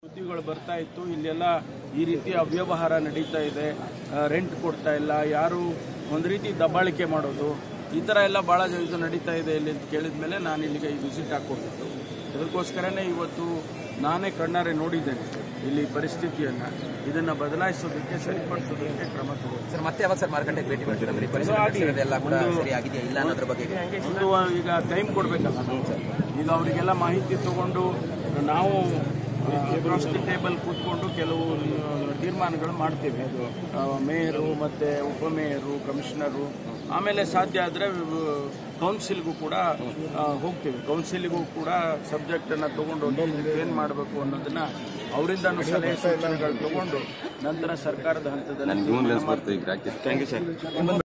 ಸುದ್ದಿಗಳು ಬರ್ತಾ ಇತ್ತು ಇಲ್ಲೆಲ್ಲ ಈ ರೀತಿ ಅವ್ಯವಹಾರ ನಡೀತಾ ಇದೆ ರೆಂಟ್ ಕೊಡ್ತಾ ಇಲ್ಲ ಯಾರು ಒಂದು ರೀತಿ ದಬ್ಬಾಳಿಕೆ ಮಾಡೋದು ಈ ಥರ ಎಲ್ಲ ಭಾಳ ಇದು ನಡೀತಾ ಇದೆ ಇಲ್ಲಿ ಅಂತ ಕೇಳಿದ ಮೇಲೆ ನಾನು ಇಲ್ಲಿಗೆ ಈ ವಿಸಿಟ್ ಹಾಕ್ಕೊಟ್ಟಿದ್ದು ಅದಕ್ಕೋಸ್ಕರನೇ ಇವತ್ತು ನಾನೇ ಕಣ್ಣಾರೆ ನೋಡಿದ್ದೇನೆ ಇಲ್ಲಿ ಪರಿಸ್ಥಿತಿಯನ್ನು ಇದನ್ನು ಬದಲಾಯಿಸೋದಕ್ಕೆ ಸರಿಪಡಿಸೋದಕ್ಕೆ ಕ್ರಮ ತಗೊಂಡು ಸರ್ ಮತ್ತೆ ಯಾವಾಗ ಸರ್ ಮಾರುಕಟ್ಟೆಗೆ ಭೇಟಿ ಮಾಡ್ತೀರಾ ಬರೀ ಪರಿಸರ ನಡೆಸಿರೋದೆಲ್ಲ ಕೂಡ ಸರಿ ಆಗಿದೆಯಾ ಇಲ್ಲ ಅನ್ನೋದ್ರ ಬಗ್ಗೆ ಒಂದು ಈಗ ಟೈಮ್ ಕೊಡಬೇಕಲ್ಲ ಈಗ ಅವರಿಗೆಲ್ಲ ಮಾಹಿತಿ ತಗೊಂಡು ನಾವು ಅಕ್ರಾಸ್ ದಿ ಟೇಬಲ್ ಕೂತ್ಕೊಂಡು ಕೆಲವು ತೀರ್ಮಾನಗಳು ಮಾಡ್ತೀವಿ ಆ, ಮೇಯರು ಮತ್ತು ಉಪಮೇಯರು ಕಮಿಷನರು ಆಮೇಲೆ ಸಾಧ್ಯ ಆದರೆ ಕೌನ್ಸಿಲ್ಗೂ ಕೂಡ ಆ, ಹೋಗ್ತೀವಿ ಕೌನ್ಸಿಲ್ಗೂ ಕೂಡ ಸಬ್ಜೆಕ್ಟನ್ನು ತೊಗೊಂಡು ಹೋಗಿ ಏನು ಮಾಡಬೇಕು ಅನ್ನೋದನ್ನ ಅವರಿಂದನೂ ಸಲಹೆ ಸೂಚನೆಗಳು ತಗೊಂಡು ನಂತರ ಸರ್ಕಾರದ ಹಂತದಲ್ಲಿ ನನಗೆ ಬರ್ತಾ ಈಗ